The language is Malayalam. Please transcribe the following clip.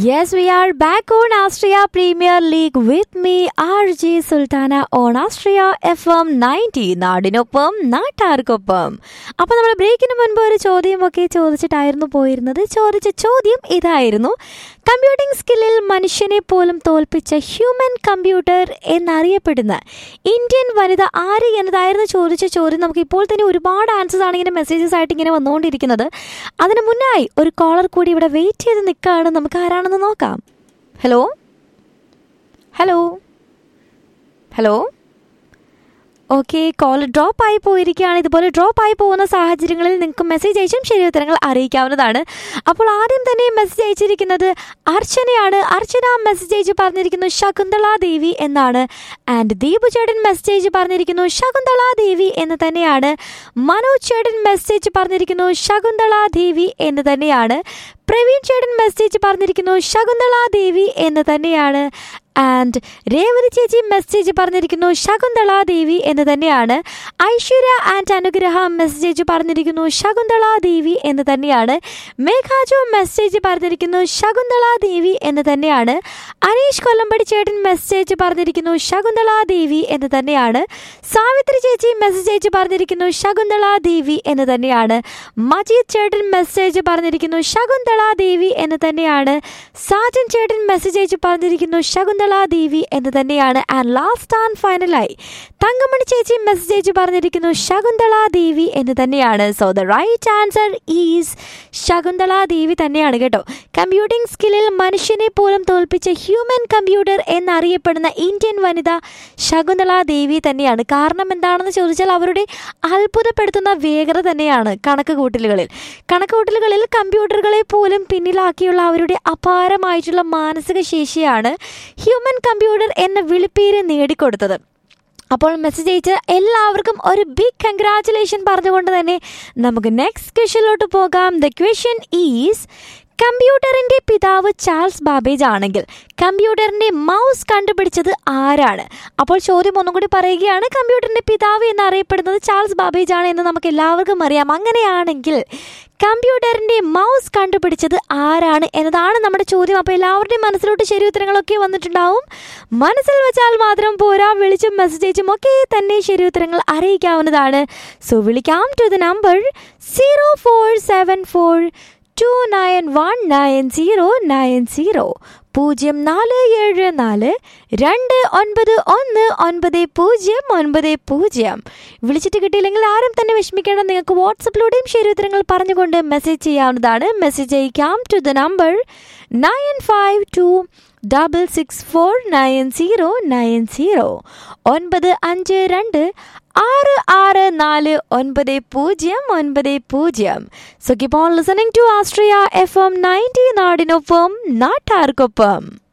Yes, we are back on Austria Premier League with me, RJ Sultana on Austria FM 90 നാടിനൊപ്പം നാട്ടാർക്കൊപ്പം അപ്പോൾ നമ്മൾ ബ്രേക്കിന് മുൻപ് ഒരു ചോദ്യമൊക്കെ ചോദിച്ചിട്ടായിരുന്നു പോയിരുന്നത് ചോദിച്ച ചോദ്യം ഇതായിരുന്നു കമ്പ്യൂട്ടിംഗ് സ്കില്ലിൽ മനുഷ്യനെ പോലും തോൽപ്പിച്ച ഹ്യൂമൻ കമ്പ്യൂട്ടർ എന്നറിയപ്പെടുന്ന ഇന്ത്യൻ വനിത ആര് എന്നതായിരുന്നു ചോദിച്ച ചോദ്യം നമുക്ക് ഇപ്പോൾ തന്നെ ഒരുപാട് ആൻസേഴ്സ് ആണ് ഇങ്ങനെ മെസ്സേജസ് ആയിട്ട് ഇങ്ങനെ വന്നുകൊണ്ടിരിക്കുന്നത് അതിന് മുന്നായി ഒരു കോളർ കൂടി ഇവിടെ വെയിറ്റ് ചെയ്ത് നിൽക്കുകയാണ് നമുക്ക് ആരാണെന്ന് നോക്കാം hello hello hello okay call drop ആയി പോയിരിക്കുകയാണ് ഇതുപോലെ ഡ്രോപ്പ് ആയി പോകുന്ന സാഹചര്യങ്ങളിൽ നിങ്ങൾക്ക് മെസ്സേജ് അയച്ചും ശരി ഉത്തരങ്ങൾ അറിയിക്കാവുന്നതാണ് അപ്പോൾ ആദ്യം തന്നെ മെസ്സേജ് അയച്ചിരിക്കുന്നത് അർച്ചനയാണ് അർച്ചന മെസ്സേജ് അയച്ച് പറഞ്ഞിരിക്കുന്നു ശകുന്തള ദേവി എന്നാണ് ആൻഡ് ദീപു ചേട്ടൻ മെസ്സേജ് പറഞ്ഞിരിക്കുന്നു ശകുന്തള ദേവി എന്ന് തന്നെയാണ് മനോജ് ചേട്ടൻ മെസ്സേജ് പറഞ്ഞിരിക്കുന്നു ശകുന്തള ദേവി എന്ന് തന്നെയാണ് പ്രവീൺ ചേട്ടൻ മെസ്സേജ് പറഞ്ഞിരിക്കുന്നു ശകുന്തള ദേവി എന്ന് തന്നെയാണ് ആൻഡ് രേവതി ചേച്ചി മെസ്സേജ് പറഞ്ഞിരിക്കുന്നു ശകുന്തള ദേവി എന്ന് തന്നെയാണ് ഐശ്വര്യ ആൻഡ് അനുഗ്രഹ മെസ്സേജ് പറഞ്ഞിരിക്കുന്നു ശകുന്തള ദേവി എന്ന് തന്നെയാണ് മേഘാജു മെസ്സേജ് പറഞ്ഞിരിക്കുന്നു ശകുന്തള ദേവി എന്ന് തന്നെയാണ് അനീഷ് കൊല്ലമ്പടി ചേട്ടൻ മെസ്സേജ് പറഞ്ഞിരിക്കുന്നു ശകുന്തള ദേവി എന്ന് തന്നെയാണ് സാവിത്രി ചേച്ചി മെസ്സേജ് അയച്ച് പറഞ്ഞിരിക്കുന്നു ശകുന്തള ദേവി എന്ന് തന്നെയാണ് മജീദ് ചേട്ടൻ മെസ്സേജ് പറഞ്ഞിരിക്കുന്നു ശകുന്തള ദേവി എന്ന് തന്നെയാണ് സാജൻ ചേട്ടൻ മെസ്സേജ് അയച്ച് പറഞ്ഞിരിക്കുന്നു ശകുന്തള ദേവി എന്ന് തന്നെയാണ് ആൻഡ് ലാസ്റ്റ് ആൻഡ് ഫൈനലായി തങ്കമണി ചേച്ചി മെസ്സേജ് അയച്ച് പറഞ്ഞിരിക്കുന്നു ശകുന്തള ദേവി എന്ന് തന്നെയാണ് so the right answer is Shakuntala Devi തന്നെയാണ് കേട്ടോ കമ്പ്യൂട്ടിംഗ് സ്കില്ലിൽ മനുഷ്യനെ പോലും തോൽപ്പിച്ച ഹ്യൂമൻ കമ്പ്യൂട്ടർ എന്നറിയപ്പെടുന്ന ഇന്ത്യൻ വനിത ശകുന്തള ദേവി തന്നെയാണ് കാരണം എന്താണെന്ന് ചോദിച്ചാൽ അവരുടെ അത്ഭുതപ്പെടുത്തുന്ന വേഗത തന്നെയാണ് കണക്ക് കൂട്ടലുകളിൽ കണക്ക് കൂട്ടലുകളിൽ കമ്പ്യൂട്ടറുകളെ പോലും പിന്നിലാക്കിയുള്ള അവരുടെ അപാരമായിട്ടുള്ള മാനസിക ശേഷിയാണ് ഹ്യൂമൻ കമ്പ്യൂട്ടർ എന്ന വിളിപ്പേര് നേടിക്കൊടുത്തത് അപ്പോൾ മെസ്സേജ് അയച്ച് എല്ലാവർക്കും ഒരു ബിഗ് കൺഗ്രാറ്റുലേഷൻ പറഞ്ഞുകൊണ്ട് തന്നെ നമുക്ക് നെക്സ്റ്റ് ക്വസ്റ്റ്യനിലോട്ട് പോകാം ദ ക്വസ്റ്റ്യൻ ഈസ് കമ്പ്യൂട്ടറിന്റെ പിതാവ് ചാൾസ് ബാബേജ് ആണെങ്കിൽ കമ്പ്യൂട്ടറിന്റെ മൗസ് കണ്ടുപിടിച്ചത് ആരാണ് അപ്പോൾ ചോദ്യം ഒന്നും കൂടി പറയുകയാണ് കമ്പ്യൂട്ടറിന്റെ പിതാവ് എന്നറിയപ്പെടുന്നത് ചാൾസ് ബാബേജ് ആണ് എന്ന് നമുക്ക് എല്ലാവർക്കും അറിയാം അങ്ങനെയാണെങ്കിൽ കമ്പ്യൂട്ടറിന്റെ മൗസ് കണ്ടുപിടിച്ചത് ആരാണ് എന്നതാണ് നമ്മുടെ ചോദ്യം അപ്പോൾ എല്ലാവരുടെയും മനസ്സിലോട്ട് ശരി ഉത്തരങ്ങളൊക്കെ വന്നിട്ടുണ്ടാവും മനസ്സിൽ വെച്ചാൽ മാത്രം പോരാ വിളിച്ചും മെസ്സേജ് അയച്ചും ഒക്കെ തന്നെ ശരി ഉത്തരങ്ങൾ അറിയിക്കാവുന്നതാണ് സോ വിളിക്കാം to the number zero four seven four two nine one nine zero nine zero പൂജ്യം നാല് ഏഴ് നാല് രണ്ട് ഒൻപത് ഒന്ന് ഒൻപത് പൂജ്യം ഒൻപത് പൂജ്യം വിളിച്ചിട്ട് കിട്ടിയില്ലെങ്കിൽ ആരും തന്നെ വിഷമിക്കേണ്ട നിങ്ങൾക്ക് വാട്സപ്പിലൂടെയും ശരി ഉത്തരങ്ങൾ പറഞ്ഞുകൊണ്ട് മെസ്സേജ് ചെയ്യാവുന്നതാണ് മെസ്സേജ് അയക്കാം to the number nine five two double six four nine zero nine zero ഒൻപത് അഞ്ച് രണ്ട് ആറ് ആറ് നാല് ഒൻപത് പൂജ്യം ഒൻപത് പൂജ്യം so keep on listening to Astria F M ninety നാടിനൊപ്പം നാട്ടാർക്കൊപ്പം